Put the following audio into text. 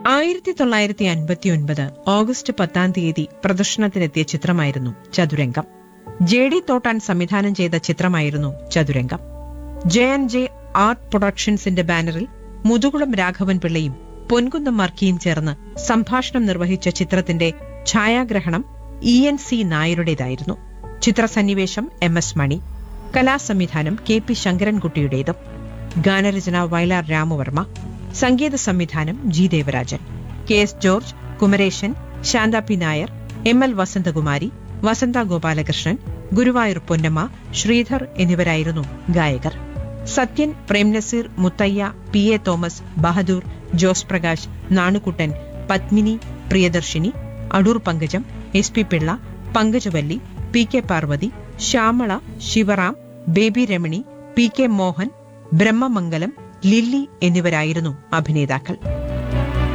ആയിരത്തി തൊള്ളായിരത്തി അൻപത്തി ഒൻപത് ഓഗസ്റ്റ് പത്താം തീയതി പ്രദർശനത്തിനെത്തിയ ചിത്രമായിരുന്നു ചതുരംഗം ജെ ഡി തോട്ടാൻ സംവിധാനം ചെയ്ത ചിത്രമായിരുന്നു Chathurangam J and J art പ്രൊഡക്ഷൻസിന്റെ ബാനറിൽ മുതുകുളം രാഘവൻ പിള്ളയും പൊൻകുന്നം മർക്കിയും ചേർന്ന് സംഭാഷണം നിർവഹിച്ച ചിത്രത്തിന്റെ ഛായാഗ്രഹണം ഇ എൻ സി നായരുടേതായിരുന്നു ചിത്രസന്നിവേശം എം എസ് മണി കലാസംവിധാനം കെ പി ശങ്കരൻകുട്ടിയുടേതും ഗാനരചന വയലാർ രാമവർമ്മ സംഗീത സംവിധാനം G Devarajan K S George Kumaresan Santha P Nair M L Vasanthakumari Vasantha Gopalakrishnan Guruvayur Ponnamma Sreedhar എന്നിവരായിരുന്നു ഗായകർ Sathyan Prem Nazir Muthaiah P A Thomas Bahadur Jose Prakash Nanukuttan Padmini Priyadarshini Adoor Pankajam S P Pillai Pankajavalli P K Parvathi Shyamala Sivaram baby Ramani P K Mohan Brahmamangalam lily എന്നിവരായിരുന്നു അഭിനേതാക്കൾ